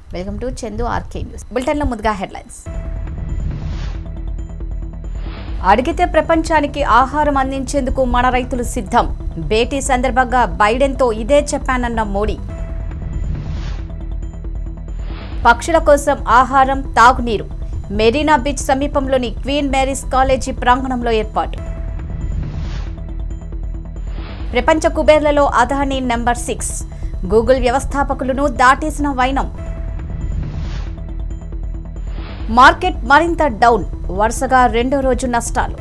Welcome to Chandu RK news బులెటిన్లో ముందుగా headlines అడిగితే ప్రపంచానికి ఆహారం అందించేందుకు మన రైతులు సిద్ధం భేటీ సందర్భంగా బైడెన్తో ఇదే చెప్పానన్న మోడీ పక్షుల కోసం ఆహారం తాగునీరు మెరీనా బీచ్ సమీపంలోని క్వీన్ మేరీస్ కాలేజీ ప్రాంగణంలో ఏర్పాటు ప్రపంచ కుబేర్లలో అదానీ నెంబర్ సిక్స్ గూగుల్ వ్యవస్థాపకులను దాటేసిన వైనం మార్కెట్ మరింత డౌన్ వరుసగా రెండో రోజు నష్టాలు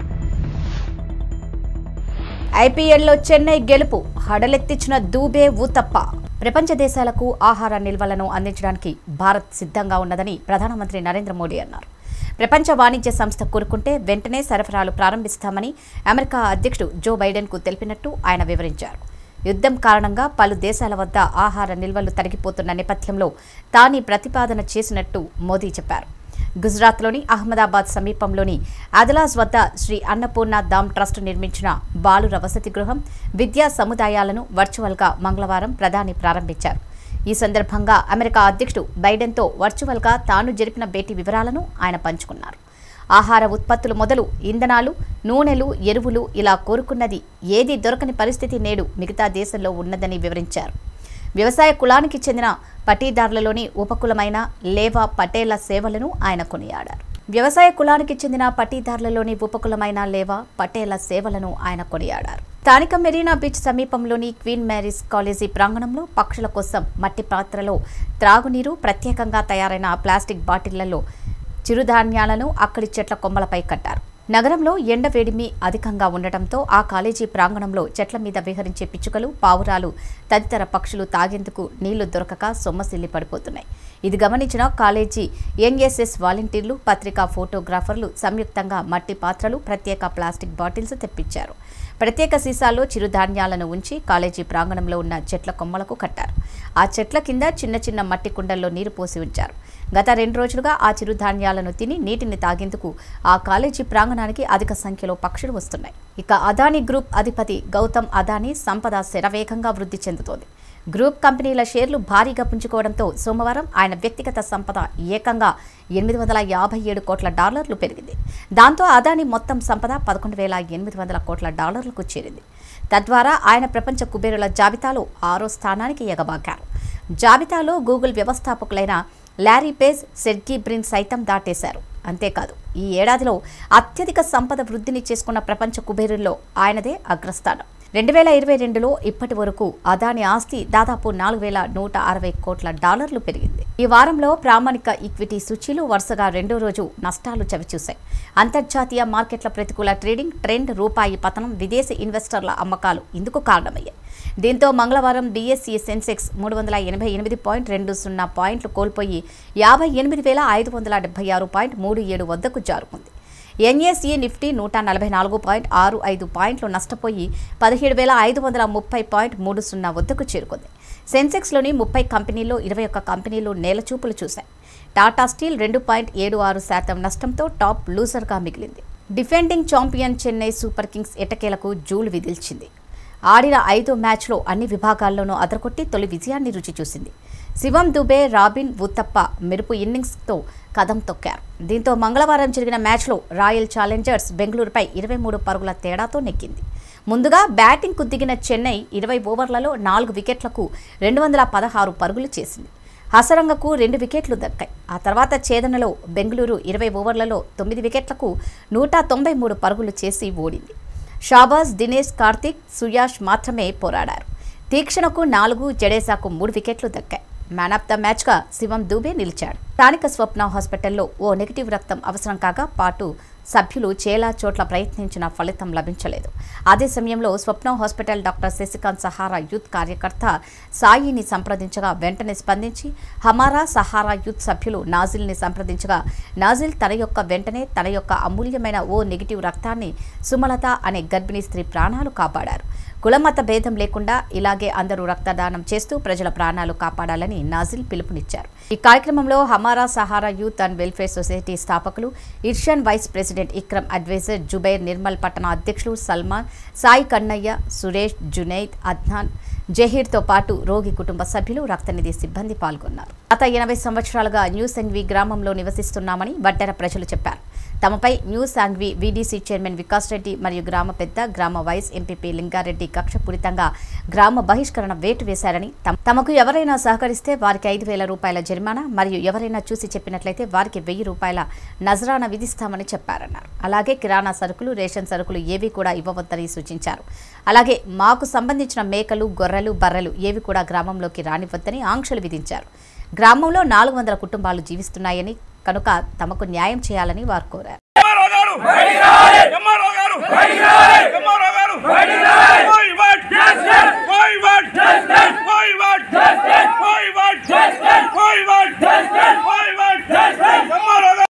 ఐపీఎల్లో చెన్నై గెలుపు హడలెత్తించిన దూబే ఊతప్ప ప్రపంచ దేశాలకు ఆహార నిల్వలను అందించడానికి భారత్ సిద్ధంగా ఉన్నదని ప్రధానమంత్రి నరేంద్ర మోడీ అన్నారు ప్రపంచ వాణిజ్య సంస్థ కోరుకుంటే వెంటనే సరఫరాలు ప్రారంభిస్తామని అమెరికా అధ్యక్షుడు జో బైడెన్కు తెలిపినట్టు ఆయన వివరించారు యుద్ధం కారణంగా పలు దేశాల వద్ద ఆహార నిల్వలు తరిగిపోతున్న నేపథ్యంలో తానీ ప్రతిపాదన చేసినట్టు మోదీ చెప్పారు గుజరాత్లోని అహ్మదాబాద్ సమీపంలోని అదలాజ్ వద్ద శ్రీ అన్నపూర్ణ దామ్ ట్రస్ట్ నిర్మించిన బాలుర వసతి గృహం విద్యా సముదాయాలను వర్చువల్గా మంగళవారం ప్రధాని ప్రారంభించారు ఈ సందర్భంగా అమెరికా అధ్యక్షుడు బైడెన్తో వర్చువల్గా తాను జరిపిన భేటీ వివరాలను ఆయన పంచుకున్నారు ఆహార ఉత్పత్తులు మొదలు ఇంధనాలు నూనెలు ఎరువులు ఇలా కోరుకున్నది ఏదీ దొరకని పరిస్థితి నేడు మిగతా దేశంలో ఉన్నదని వివరించారు వ్యవసాయ కులానికి చెందిన పటీదారులలోని ఉపకులమైన లేవా పటేళ్ల సేవలను ఆయన కొనియాడారు వ్యవసాయ కులానికి చెందిన పటీదారులలోని ఉపకులమైన లేవా పటేళ్ల సేవలను ఆయన కొనియాడారు స్థానిక మెరీనా బీచ్ సమీపంలోని క్వీన్ మ్యారీస్ కాలేజీ ప్రాంగణంలో పక్షుల కోసం మట్టి పాత్రలో త్రాగునీరు ప్రత్యేకంగా తయారైన ప్లాస్టిక్ బాటిళ్లలో చిరుధాన్యాలను అక్కడి చెట్ల కొమ్మలపై కట్టారు నగరంలో ఎండ వేడిమి అధికంగా ఉండటంతో ఆ కాలేజీ ప్రాంగణంలో చెట్ల మీద విహరించే పిచ్చుకలు పావురాలు తదితర పక్షులు తాగేందుకు నీళ్లు దొరకక సొమ్మసిల్లి పడిపోతున్నాయి ఇది గమనించిన కాలేజీ ఎన్ఎస్ఎస్ వాలంటీర్లు పత్రికా ఫోటోగ్రాఫర్లు సంయుక్తంగా మట్టి పాత్రలు ప్రత్యేక ప్లాస్టిక్ బాటిల్స్ తెప్పించారు ప్రత్యేక సీసాల్లో చిరుధాన్యాలను ఉంచి కాలేజీ ప్రాంగణంలో ఉన్న చెట్ల కొమ్మలకు కట్టారు ఆ చెట్ల కింద చిన్న చిన్న మట్టి కుండల్లో నీరు పోసి ఉంచారు గత రెండు రోజులుగా ఆ చిరుధాన్యాలను తిని నీటిని తాగేందుకు ఆ కాలేజీ ప్రాంగణానికి అధిక సంఖ్యలో పక్షులు వస్తున్నాయి ఇక అదానీ గ్రూప్ అధిపతి గౌతమ్ అదానీ సంపద శరవేగంగా వృద్ధి చెందుతోంది గ్రూప్ కంపెనీల షేర్లు భారీగా పుంజుకోవడంతో సోమవారం ఆయన వ్యక్తిగత సంపద ఏకంగా ఎనిమిది వందల యాభై ఏడు కోట్ల డాలర్లు పెరిగింది దాంతో అదాని మొత్తం సంపద పదకొండు వేల ఎనిమిది వందల కోట్ల డాలర్లకు చేరింది తద్వారా ఆయన ప్రపంచ కుబేరుల జాబితాలో ఆరో స్థానానికి ఎగబాకారు జాబితాలో గూగుల్ వ్యవస్థాపకులైన లారీ పేజ్ సెర్గీ బ్రిన్ సైతం దాటేశారు అంతేకాదు ఈ ఏడాదిలో అత్యధిక సంపద వృద్ధిని చేసుకున్న ప్రపంచ కుబేరుల్లో ఆయనదే అగ్రస్థానం రెండు వేల ఇరవై రెండులో ఇప్పటి వరకు అదాని ఆస్తి దాదాపు నాలుగు వేల నూట అరవై కోట్ల డాలర్లు పెరిగింది ఈ వారంలో ప్రామాణిక ఈక్విటీ సూచీలు వరుసగా రెండో రోజు నష్టాలు చవిచూశాయి అంతర్జాతీయ మార్కెట్ల ప్రతికూల ట్రేడింగ్ ట్రెండ్ రూపాయి పతనం విదేశీ ఇన్వెస్టర్ల అమ్మకాలు ఇందుకు కారణమయ్యాయి దీంతో మంగళవారం బీఎస్సీ సెన్సెక్స్ మూడు వందల ఎనభై ఎనిమిది పాయింట్ రెండు సున్నా పాయింట్లు కోల్పోయి యాభై ఎనిమిది వేల ఐదు వందల డెబ్బై ఆరు పాయింట్ మూడు ఏడు వద్దకు జారుకుంది ఎన్ఎస్ఈ నిఫ్టీ నూట నలభై నాలుగు పాయింట్ ఆరు ఐదు పాయింట్లు నష్టపోయి పదిహేడు వేల ఐదు వందల ముప్పై పాయింట్ మూడు సున్నా వద్దకు చేరుకుంది సెన్సెక్స్లోని ముప్పై కంపెనీల్లో ఇరవై ఒక్క కంపెనీలు నేలచూపులు చూశాయి టాటా స్టీల్ రెండు పాయింట్ ఏడు ఆరు శాతం నష్టంతో టాప్ లూజర్గా మిగిలింది డిఫెండింగ్ ఛాంపియన్ చెన్నై సూపర్ కింగ్స్ ఎటకేలకు జూలు విదిల్చింది ఆడిన ఐదో మ్యాచ్లో అన్ని విభాగాల్లోనూ అదరకొట్టి తొలి విజయాన్ని రుచి చూసింది శివం దుబే రాబిన్ ఉత్తప్ప మెరుపు ఇన్నింగ్స్తో కదం తొక్కారు దీంతో మంగళవారం జరిగిన మ్యాచ్లో రాయల్ ఛాలెంజర్స్ బెంగళూరుపై ఇరవై మూడు పరుగుల తేడాతో నెగ్గింది ముందుగా బ్యాటింగ్కు దిగిన చెన్నై ఇరవై ఓవర్లలో నాలుగు వికెట్లకు రెండు వందల పదహారు పరుగులు చేసింది హసరంగకు రెండు వికెట్లు దక్కాయి ఆ తర్వాత ఛేదనలో బెంగళూరు ఇరవై ఓవర్లలో తొమ్మిది వికెట్లకు నూట తొంభై మూడు పరుగులు చేసి ఓడింది షాబాజ్ దినేష్ కార్తిక్ సుయాష్ మాత్రమే పోరాడారు తీక్షణకు నాలుగు జడేజాకు మూడు వికెట్లు దక్కాయి మ్యాన్ ఆఫ్ ద మ్యాచ్గా శివం దూబే నిలిచాడు స్థానిక స్వప్న హాస్పిటల్లో ఓ నెగిటివ్ రక్తం అవసరం కాగా పాటు సభ్యులు చేలా చోట్ల ప్రయత్నించిన ఫలితం లభించలేదు అదే సమయంలో Swapna hospital doctor Shashikant Sahara youth కార్యకర్త సాయిని సంప్రదించగా వెంటనే స్పందించి హమారా సహారా యూత్ సభ్యులు నాజిల్ని సంప్రదించగా నాజిల్ తన యొక్క వెంటనే తన యొక్క అమూల్యమైన ఓ నెగిటివ్ రక్తాన్ని సుమలత అనే గర్భిణీ స్త్రీ ప్రాణాలు కాపాడారు కులమత భేదం లేకుండా ఇలాగే అందరూ రక్తదానం చేస్తూ ప్రజల ప్రాణాలు కాపాడాలని నాజిల్ పిలుపునిచ్చారు ఈ కార్యక్రమంలో Hamara Sahara youth and welfare society స్థాపకులు Irshan vice president Ikram adviser Zubair Nirmal పట్టణ అధ్యక్షులు సల్మాన్ సాయి కన్నయ్య సురేష్ జునైద్ అద్నాన్ జహీర్తో పాటు రోగి కుటుంబ సభ్యులు రక్తనిధి సిబ్బంది పాల్గొన్నారు గత ఎనభై సంవత్సరాలుగా న్యూ సంగ్వి గ్రామంలో నివసిస్తున్నామని వడ్డెర ప్రజలు చెప్పారు తమపై new Sangvi VDC chairman Vikas Reddy మరియు గ్రామ పెద్ద గ్రామ వైస్ ఎంపీపీ లింగారెడ్డి కక్షపూరితంగా గ్రామ బహిష్కరణ వేటు వేశారని తమ- తమకు ఎవరైనా సహకరిస్తే వారికి ఐదు వేల రూపాయల జరిమానా మరియు ఎవరైనా చూసి చెప్పినట్లయితే వారికి వెయ్యి రూపాయల నజరానా విధిస్తామని చెప్పారన్నారు అలాగే కిరాణా సరుకులు రేషన్ సరుకులు ఏవి కూడా ఇవ్వవద్దని సూచించారు అలాగే మాకు సంబంధించిన మేకలు గొర్రెలు బర్రెలు ఏవి కూడా గ్రామంలోకి రానివ్వద్దని ఆంక్షలు విధించారు గ్రామంలో నాలుగు వందల కుటుంబాలు జీవిస్తున్నాయని కనుక తమకు న్యాయం చేయాలని వారు కోరారు ఎంఆర్ఓ గారు ఎంఆర్ఓ గారు ఎంఆర్ఓ గారు why what why what why what why what why what why what MRO గారు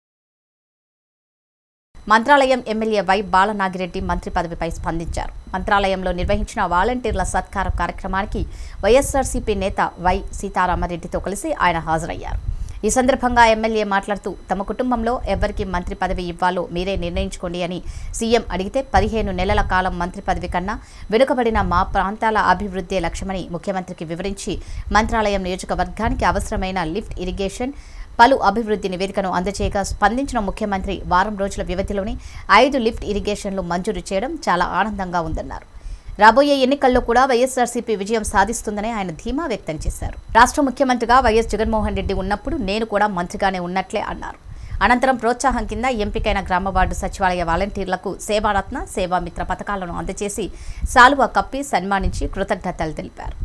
మంత్రాలయం ఎమ్మెల్యే వై బాలనాగిరెడ్డి మంత్రి పదవిపై స్పందించారు మంత్రాలయంలో నిర్వహించిన వాలంటీర్ల సత్కార కార్యక్రమానికి వైఎస్ఆర్సీపీ నేత వై సీతారామరెడ్డితో కలిసి ఆయన హాజరయ్యారు ఈ సందర్భంగా ఎమ్మెల్యే మాట్లాడుతూ తమ కుటుంబంలో ఎవరికి మంత్రి పదవి ఇవ్వాలో మీరే నిర్ణయించుకోండి అని సీఎం అడిగితే పదిహేను నెలల కాలం మంత్రి పదవి కన్నా వెనుకబడిన మా ప్రాంతాల అభివృద్ధే లక్ష్యమని ముఖ్యమంత్రికి వివరించి మంత్రాలయం నియోజకవర్గానికి అవసరమైన లిఫ్ట్ ఇరిగేషన్ పలు అభివృద్ధి నివేదికను అందజేయగా స్పందించిన ముఖ్యమంత్రి వారం రోజుల వ్యవధిలోనే ఐదు లిఫ్ట్ ఇరిగేషన్లు మంజూరు చేయడం చాలా ఆనందంగా ఉందన్నారు రాబోయే ఎన్నికల్లో కూడా వైఎస్ఆర్సీపీ విజయం సాధిస్తుందని ఆయన ధీమా వ్యక్తం చేశారు రాష్ట్ర ముఖ్యమంత్రిగా వైఎస్ జగన్మోహన్ రెడ్డి ఉన్నప్పుడు నేను కూడా మంత్రిగానే ఉన్నట్లే అన్నారు అనంతరం ప్రోత్సాహం కింద ఎంపికైన గ్రామ వార్డు సచివాలయ వాలంటీర్లకు సేవారత్న సేవామిత్ర పథకాలను అందజేసి సాలువా కప్పి సన్మానించి కృతజ్ఞతలు తెలిపారు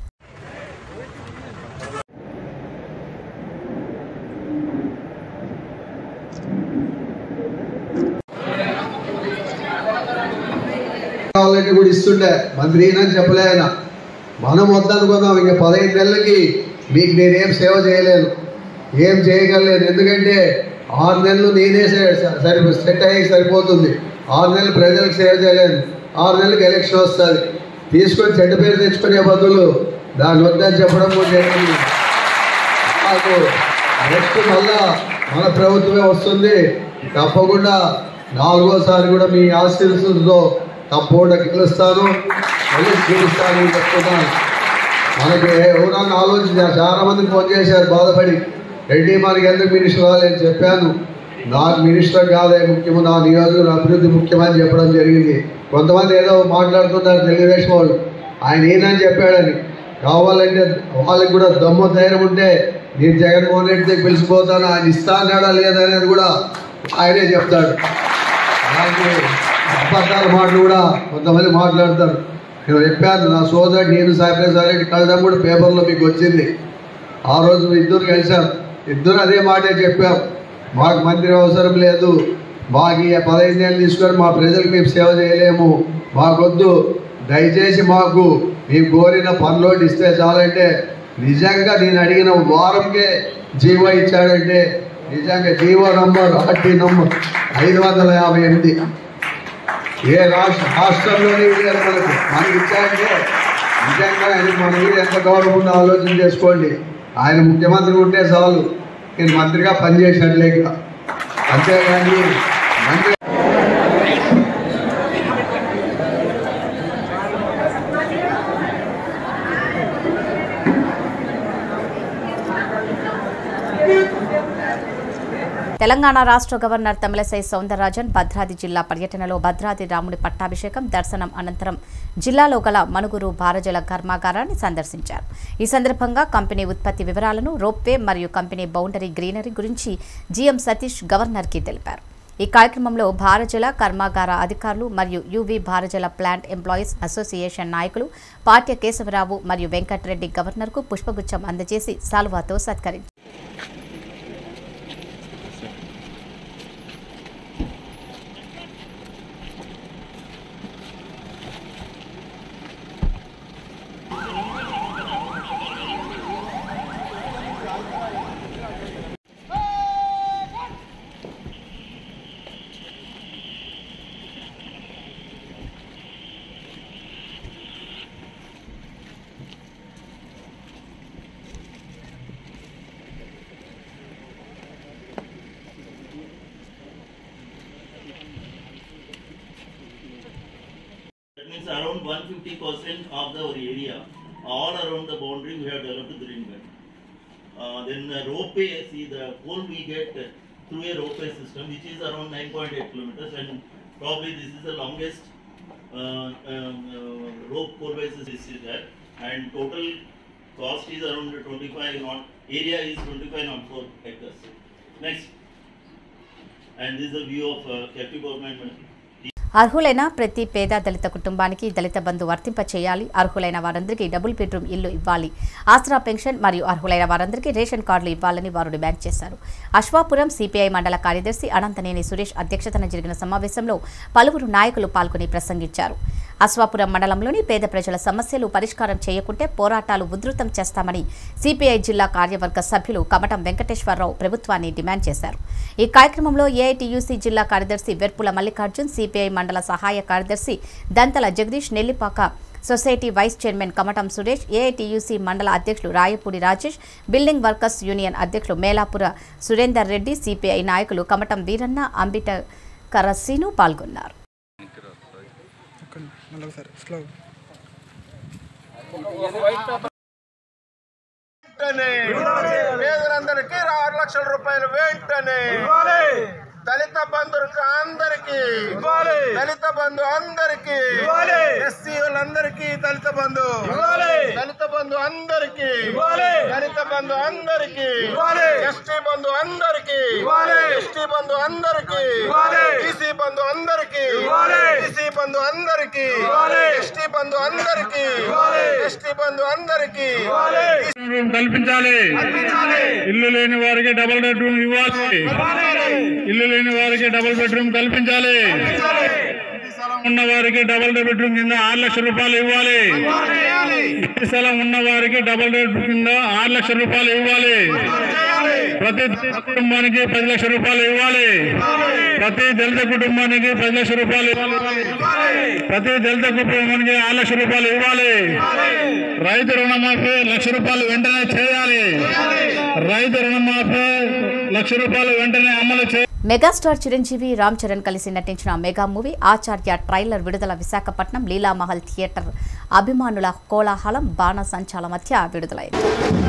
కావాలంటే కూడా ఇస్తుండే మంత్రి అని చెప్పలే ఆయన మనం వద్దనుకున్నాం ఇంక పదహైదు నెలలకి మీకు నేనేం సేవ చేయలేను ఏం చేయగలను ఎందుకంటే ఆరు నెలలు నేనే సే- సరి సెట్ అయ్యి సరిపోతుంది ఆరు నెలలు ప్రజలకు సేవ చేయలేను ఆరు నెలలకు ఎలక్షన్ వస్తుంది తీసుకొని చెడ్డ పేరు తెచ్చుకునే బదులు దాని వద్దని చెప్పడం కూడా జరిగింది మాకు నెక్స్ట్ మళ్ళా మన ప్రభుత్వమే వస్తుంది తప్పకుండా నాలుగోసారి కూడా మీ ఆశీస్సులతో తప్పకుండా గెలుస్తాను మళ్ళీ గెలుస్తాను అని చెప్తున్నాను మనకి ఎవరన్నా ఆలోచించారు చాలా మంది ఫోన్ చేశారు బాధపడి రెడ్డి మనకి ఎందుకు మినిస్టర్ రాలేని చెప్పాను నాకు మినిస్టర్ కాదే ముఖ్యము నా నియోజకవర్గ అభివృద్ధి ముఖ్యమని చెప్పడం జరిగింది కొంతమంది ఏదో మాట్లాడుతున్నారు తెలుగుదేశం వాళ్ళు ఆయన ఏనని చెప్పాడని కావాలంటే వాళ్ళకి కూడా దమ్ము ధైర్యం ఉంటే నేను జగన్మోహన్ రెడ్డి దగ్గర పిలిచిపోతాను ఆయన ఇస్తా అన్నాడా లేదా అనేది కూడా ఆయనే చెప్తాడు అలాగే అబద్ధాల మాటలు కూడా కొంతమంది మాట్లాడతారు నేను చెప్పాను నా సోదరుడు నేను సాయిప్రసాద్ రెడ్డి కలడం కూడా పేపర్లో మీకు వచ్చింది ఆ రోజు ఇద్దరు కలిసాం ఇద్దరు అదే మాటే చెప్పాం మాకు మంత్రి అవసరం లేదు మాకు ఈ పదహైదు ఏళ్ళు తీసుకొని మా ప్రజలకు మేము సేవ చేయలేము మాకొద్దు దయచేసి మాకు మేము కోరిన పనులోటి ఇస్తే చాలంటే నిజంగా నేను అడిగిన వారంకే జీవో ఇచ్చాడంటే నిజంగా జీవో నంబర్ ఆర్టీ నంబర్ ఐదు వందల యాభై ఎనిమిది ఏ రాష్ట్ర రాష్ట్రంలోనే ఇవ్వలేదు మనకు మనకి ఇచ్చారంటే నిజంగా ఆయన మన మీద ఎంత గౌరవం ఉందో ఆలోచన చేసుకోండి ఆయన ముఖ్యమంత్రి ఉంటే చాలు నేను మంత్రిగా పనిచేసినట్లేక అంతేగాని మంత్రి తెలంగాణ రాష్ట్ర గవర్నర్ తమిళసై సౌందరరాజన్ భద్రాద్రి జిల్లా పర్యటనలో భద్రాద్రి రాముడి పట్టాభిషేకం దర్శనం అనంతరం జిల్లాలో గల మనుగురు భారజల కర్మాగారాన్ని సందర్శించారు ఈ సందర్భంగా కంపెనీ ఉత్పత్తి వివరాలను రోప్వే మరియు కంపెనీ బౌండరీ గ్రీనరీ గురించి జీఎం సతీష్ గవర్నర్కి తెలిపారు ఈ కార్యక్రమంలో భారజల కర్మాగార అధికారులు మరియు యువి భారజల ప్లాంట్ ఎంప్లాయీస్ అసోసియేషన్ నాయకులు పాట్య కేశవరావు మరియు వెంకటరెడ్డి గవర్నర్కు పుష్పగుచ్చం అందజేసి సాల్వాతో సత్కరించారు means around 150% of the our area, all around the boundary, we have developed green belt. Uh, then the ropeway, see the coal we get uh, through a ropeway system, which is around 9.8 kilometers, and probably this is the longest uh, um, uh, rope coalway system is there, and total cost is around 25 not area is 25 not 4 hectares. Next, and this is the view of uh, captive government. అర్హులైన ప్రతి పేద దళిత కుటుంబానికి దళిత బంధు వర్తింప చేయాలి అర్హులైన వారందరికీ double bedroom ఇల్లు ఇవ్వాలి ఆసరా పెన్షన్ మరియు అర్హులైన వారందరికీ రేషన్ కార్డులు ఇవ్వాలని వారు డిమాండ్ చేశారు అశ్వాపురం సిపిఐ మండల కార్యదర్శి అనంతనేని సురేష్ అధ్యక్షతన జరిగిన సమావేశంలో పలువురు నాయకులు పాల్గొని ప్రసంగించారు అశ్వాపురం మండలంలోని పేద ప్రజల సమస్యలు పరిష్కారం చేయకుంటే పోరాటాలు ఉధృతం చేస్తామని సిపిఐ జిల్లా కార్యవర్గ సభ్యులు కమటం వెంకటేశ్వరరావు ప్రభుత్వాన్ని డిమాండ్ చేశారు ఈ కార్యక్రమంలో ఏఐటియుసి జిల్లా కార్యదర్శి వెర్పుల మల్లికార్జున్ సిపిఐ మండల సహాయ కార్యదర్శి Dantala Jagadish Nellipaka society vice chairman Kamatam Suresh AITUC మండల అధ్యక్షులు Rayapudi Rajesh building workers union అధ్యక్షులు మేలాపుర సురేందర్ రెడ్డి సిపిఐ నాయకులు కమటం వీరన్న అంబిట కరసీను పాల్గొన్నారు మళ్ళీ ఒకసారి స్లో వెంటనే పేదలందరికీ ఆరు లక్షల రూపాయలు వెంటనే దళిత బంధువులకు అందరికి దళిత బంధు అందరికి ఎస్సీ వాళ్ళందరికీ దళిత బంధు దళిత బంధు అందరికి దళిత బంధు అందరికి ఎస్టీ బంధు అందరికి ఎస్టీ బంధు అందరికి బీసీ బంధు అందరికి బీసీ బంధు అందరికి ఎస్టీ బంధు అందరికి ఎస్టీ బంధు అందరికి రూమ్ కల్పించాలి ఇల్లు లేని వారికి డబుల్ బెడ్రూమ్ ఇవ్వాలి ఇల్లు లేని వారికి డబుల్ బెడ్రూమ్ కల్పించాలి ఉన్న వారికి డబుల్ బెడ్రూమ్ కింద ఆరు లక్షల రూపాయలు ఇవ్వాలి ఇంటి స్థలం ఉన్న వారికి డబుల్ బెడ్రూమ్ కింద ఆరు లక్షల రూపాయలు ఇవ్వాలి ప్రతి దళిత కుటుంబానికి పది లక్షల రూపాయలు ఇవ్వాలి ప్రతి దళిత కుటుంబానికి పది లక్షల రూపాయలు ఇవ్వాలి ప్రతి దళిత కుటుంబానికి ఆరు లక్షల రూపాయలు ఇవ్వాలి రైతు రుణమాఫీ లక్ష రూపాయలు వెంటనే చేయాలి రైతు రుణమాఫీ లక్ష రూపాయలు వెంటనే అమలు చేయాలి మెగాస్టార్ చిరంజీవి రామ్ చరణ్ కలిసి నటించిన మెగా మూవీ ఆచార్య ట్రైలర్ విడుదల విశాఖపట్నం లీలామహల్ థియేటర్ అభిమానుల కోలాహలం బాణ సంచాల మధ్య విడుదలైంది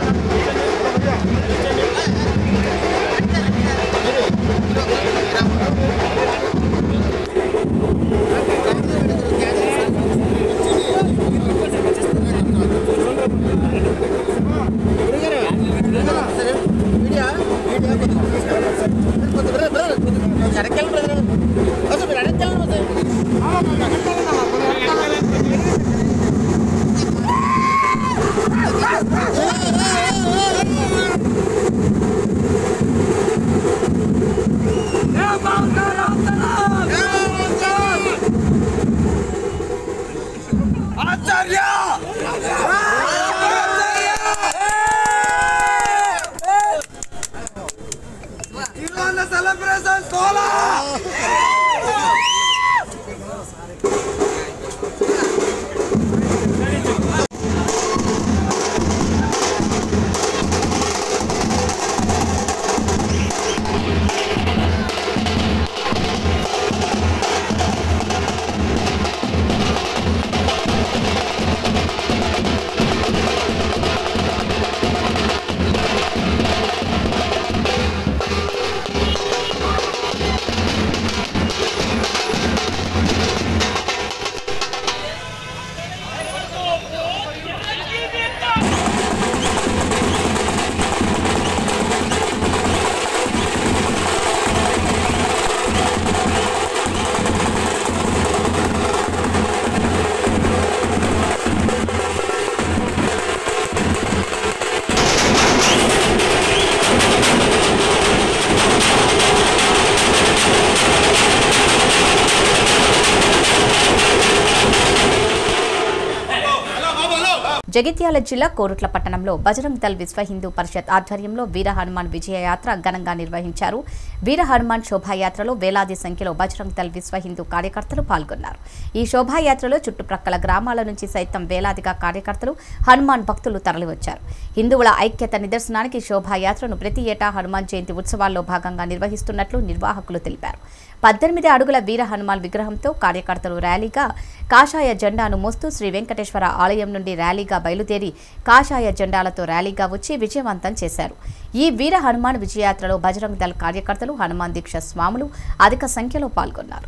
జగిత్యాల జిల్లా కోరుట్ల పట్టణంలో బజరంగ్ దళ్ విశ్వ హిందూ పరిషత్ ఆధ్వర్యంలో వీర హనుమాన్ విజయయాత్ర ఘనంగా నిర్వహించారు వీర హనుమాన్ శోభాయాత్రలో వేలాది సంఖ్యలో బజరంగ్ దళ్ విశ్వ హిందూ కార్యకర్తలు పాల్గొన్నారు ఈ శోభాయాత్రలో చుట్టుప్రక్కల గ్రామాల నుంచి సైతం వేలాదిగా కార్యకర్తలు హనుమాన్ భక్తులు తరలివచ్చారు హిందువుల ఐక్యత నిదర్శనానికి శోభాయాత్రను ప్రతి ఏటా హనుమాన్ జయంతి ఉత్సవాల్లో భాగంగా నిర్వహిస్తున్నట్లు నిర్వాహకులు తెలిపారు పద్దెనిమిది అడుగుల వీర హనుమాన్ విగ్రహంతో కార్యకర్తలు ర్యాలీగా కాషాయ జెండాను మోస్తూ శ్రీ వెంకటేశ్వర ఆలయం నుండి ర్యాలీగా బయలుదేరి కాషాయ జెండాలతో ర్యాలీగా వచ్చి విజయవంతం చేశారు ఈ వీర హనుమాన్ విజయయాత్రలో బజరంగ్ దళ్ కార్యకర్తలు హనుమాన్ దీక్ష స్వాములు అధిక సంఖ్యలో పాల్గొన్నారు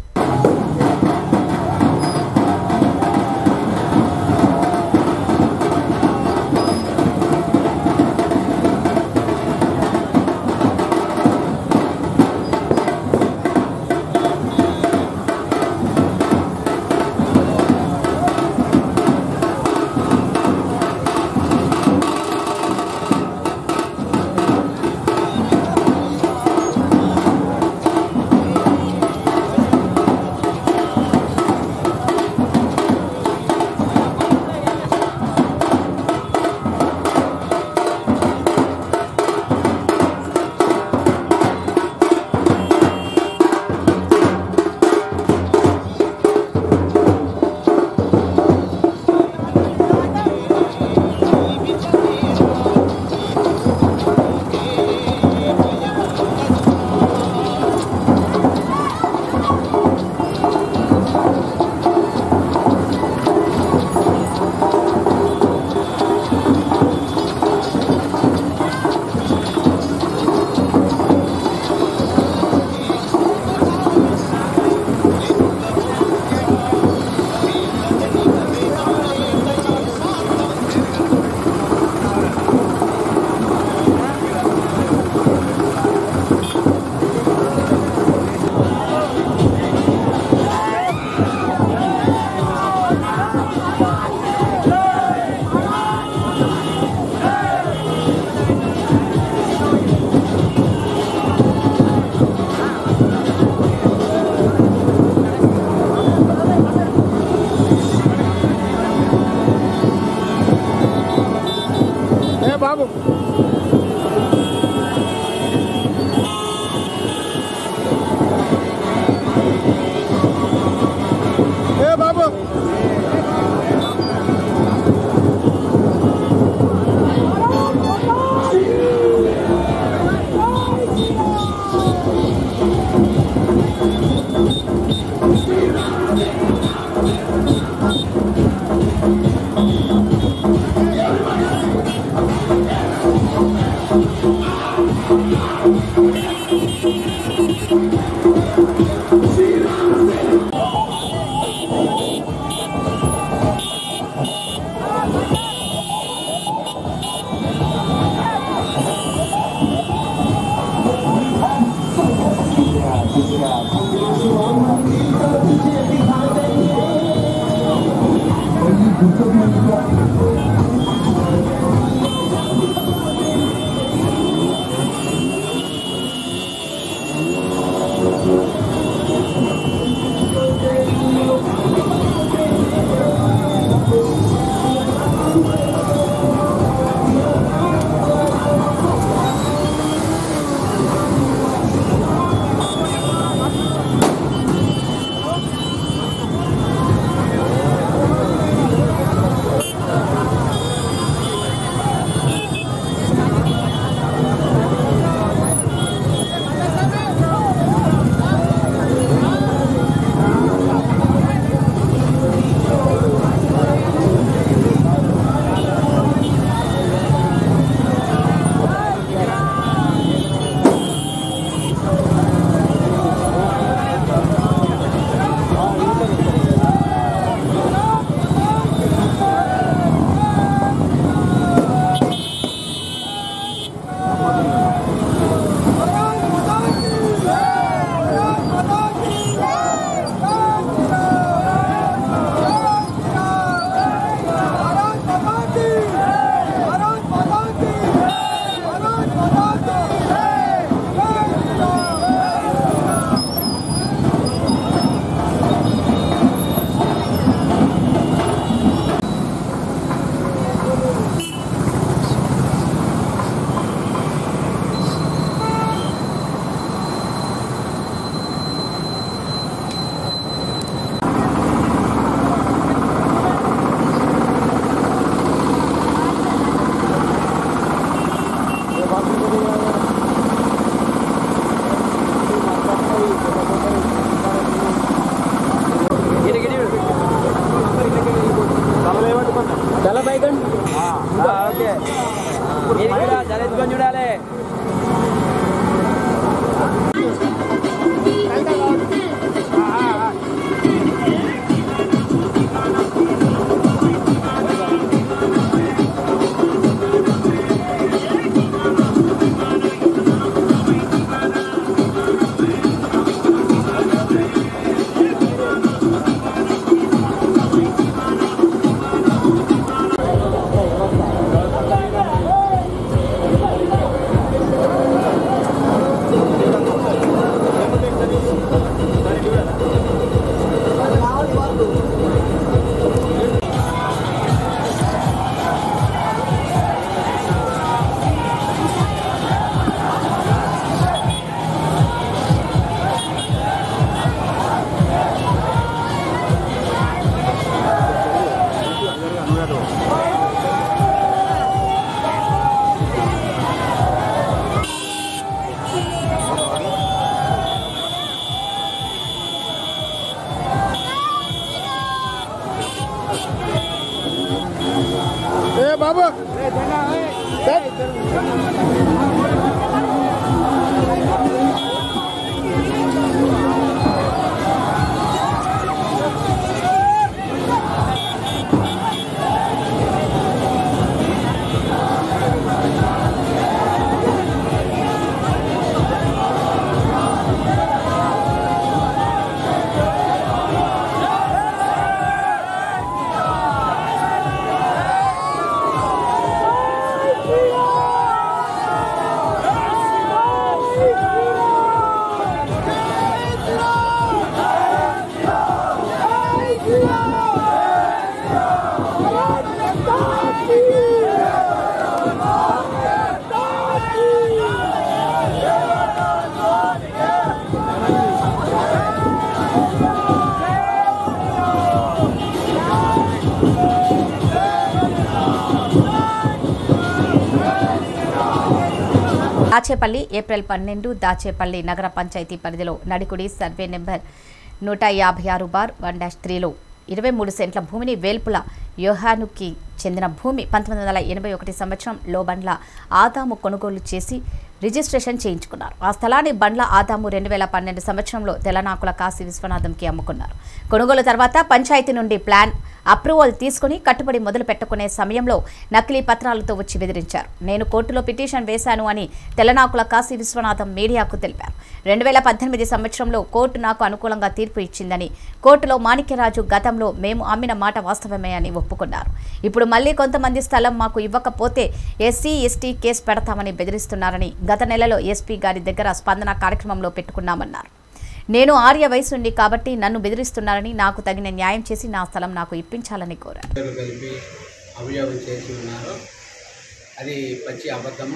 దాచేపల్లి ఏప్రిల్ పన్నెండు దాచేపల్లి నగర పంచాయతీ పరిధిలో నడికుడి సర్వే నెంబర్ నూట యాభై ఆరు బార్ వన్ డాష్ త్రీలో ఇరవై మూడు సెంట్ల భూమిని వేల్పుల యోహానుకి చెందిన భూమి పంతొమ్మిది వందల ఎనభై ఒకటి సంవత్సరం లో బండ్ల ఆదాము కొనుగోలు చేసి రిజిస్ట్రేషన్ చేయించుకున్నారు ఆ స్థలాన్ని బండ్ల ఆదాము రెండు వేల పన్నెండు సంవత్సరంలో తెలనాకుల కాశీ విశ్వనాథంకి అమ్ముకున్నారు కొనుగోలు తర్వాత పంచాయతీ నుండి ప్లాన్ అప్రూవల్ తీసుకుని కట్టుబడి మొదలు పెట్టుకునే సమయంలో నకిలీ పత్రాలతో వచ్చి బెదిరించారు నేను కోర్టులో పిటిషన్ వేశాను అని తెలనాకుల కాశీ విశ్వనాథం మీడియాకు తెలిపారు రెండు వేల పద్దెనిమిది సంవత్సరంలో కోర్టు నాకు అనుకూలంగా తీర్పు ఇచ్చిందని కోర్టులో మాణిక్యరాజు గతంలో మేము అమ్మిన మాట వాస్తవమే అని ఒప్పుకున్నారు ఇప్పుడు మళ్ళీ కొంతమంది స్థలం మాకు ఇవ్వకపోతే ఎస్సీ ఎస్టీ కేసు పెడతామని బెదిరిస్తున్నారని గత నెలలో ఎస్పీ గారి దగ్గర స్పందన కార్యక్రమంలో పెట్టుకున్నామన్నారు నేను ఆర్య వయసుండి కాబట్టి నన్ను బెదిరిస్తున్నారని నాకు తగిన న్యాయం చేసి నా స్థలం నాకు ఇప్పించాలని కోరారు పేర్లు కలిపి అభియోగం చేసి ఉన్నారు అది పచ్చి అబద్ధము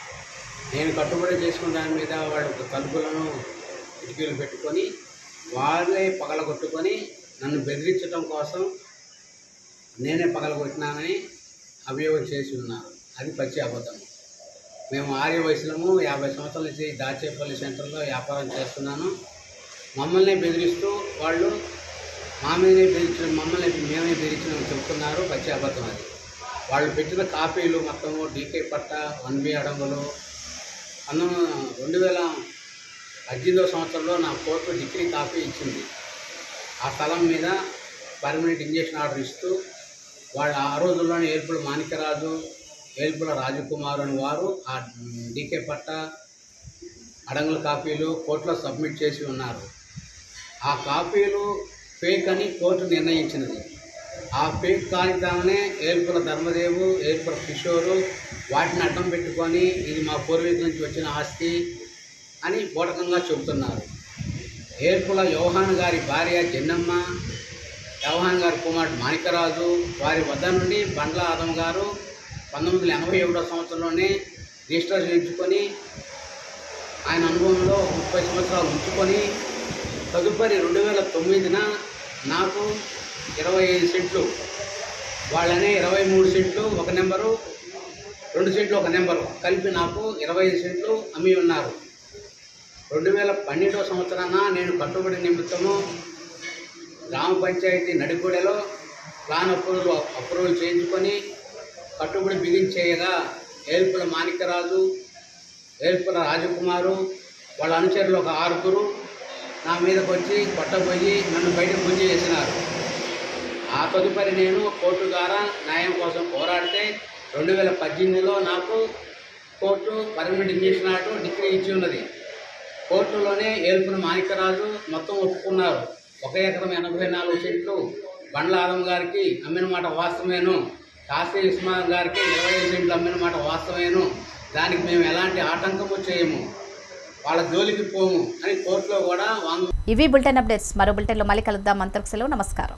నేను కట్టుబడి చేసుకున్న దాని మీద వాళ్ళు తలుపులను కిటికీలు పెట్టుకొని వాళ్ళే పగలగొట్టుకొని నన్ను బెదిరించడం కోసం నేనే పగలగొట్టినానని అభియోగం చేసి ఉన్నారు అది పచ్చి అబద్ధం మేము ఆర్య వయసులము యాభై సంవత్సరాల నుంచి దాచేపల్లి సెంటర్లో వ్యాపారం చేస్తున్నాను మమ్మల్ని బెదిరిస్తూ వాళ్ళు మా మీదనే బెదిరించిన మమ్మల్ని మేమే బెదిరించిన చెప్తున్నారు పచ్చి అబద్ధం అది వాళ్ళు పెట్టిన కాపీలు మొత్తము డీకే పట్ట వన్ బి అడంగులు అన్నం రెండు వేల పద్దెనిమిదో సంవత్సరంలో నా కోర్టు డిగ్రీ కాపీ ఇచ్చింది ఆ స్థలం మీద పర్మనెంట్ ఇంజక్షన్ ఆర్డర్ ఇస్తూ వాళ్ళు ఆ రోజుల్లోనే ఏర్పుల మాణిక్యరాజు ఏల్పుల రాజకుమార్ అని వారు ఆ డీకే పట్ట అడంగుల కాపీలు కోర్టులో సబ్మిట్ చేసి ఉన్నారు ఆ కాపీలు ఫేక్ అని కోర్టు నిర్ణయించినది ఆ ఫేక్ కాగితాలనే ఏల్పుల ధర్మదేవు ఏల్పుల కిషోరు వాటిని అడ్డం పెట్టుకొని ఇది మా పూర్వీకుల నుంచి వచ్చిన ఆస్తి అని బోటకంగా చెబుతున్నారు ఏర్పుల యోహాన్ గారి భార్య చెన్నమ్మ యోహాన్ గారి కుమారుడు మాణికరాజు వారి వద్ద నుండి బండ్ల ఆదం గారు పంతొమ్మిది వందల ఎనభై ఒకటో సంవత్సరంలోనే రిజిస్టర్ చేయించుకొని ఆయన అనుభవంలో ముప్పై సంవత్సరాలు ఉంచుకొని తదుపరి రెండు వేల తొమ్మిదిన నాకు ఇరవై ఐదు సెంట్లు వాళ్ళనే ఇరవై మూడు సెంట్లు ఒక నెంబరు రెండు సెంట్లు ఒక నెంబరు కలిపి నాకు ఇరవై ఐదు సెంట్లు అమ్మి ఉన్నారు రెండు వేల పన్నెండవ సంవత్సరాన నేను కట్టుబడి నిమిత్తము గ్రామ పంచాయతీ నడిగూడెలో ప్లాన్ అప్రూవల్ అప్రూవల్ చేయించుకొని కట్టుబడి బిగించేయగా ఏల్పుల మాణిక్యరాజు ఏల్పుల రాజకుమారు వాళ్ళ అనుచరులు ఒక ఆరుగురు నా మీదకి వచ్చి కొట్టబోయి నన్ను బయటకు గుంజి చేసినారు ఆ తదుపరి నేను కోర్టు ద్వారా న్యాయం కోసం పోరాడితే రెండు వేల పద్దెనిమిదిలో నాకు court permanent injunction order decree ఇచ్చి ఉన్నది కోర్టులోనే ఏల్పున మాణిక్యరాజు మొత్తం ఒప్పుకున్నారు ఒక ఎకరం ఎనభై నాలుగు సెంట్లు బండ్ల ఆదం గారికి అమ్మిన మాట వాస్తవేను కాశీ ఇస్మాన్ గారికి ఇరవై ఐదు సెంట్లు అమ్మిన మాట వాస్తవేను దానికి మేము ఎలాంటి ఆటంకము చేయము వాళ్ళ జోలికి పోము అని కోర్టులో కూడా వాంగ్ ఇవి బులెటిన్ అప్డేట్స్ మరో బులెటిన్లో మళ్ళీ కలుద్దాం అంతకు సెలవు నమస్కారం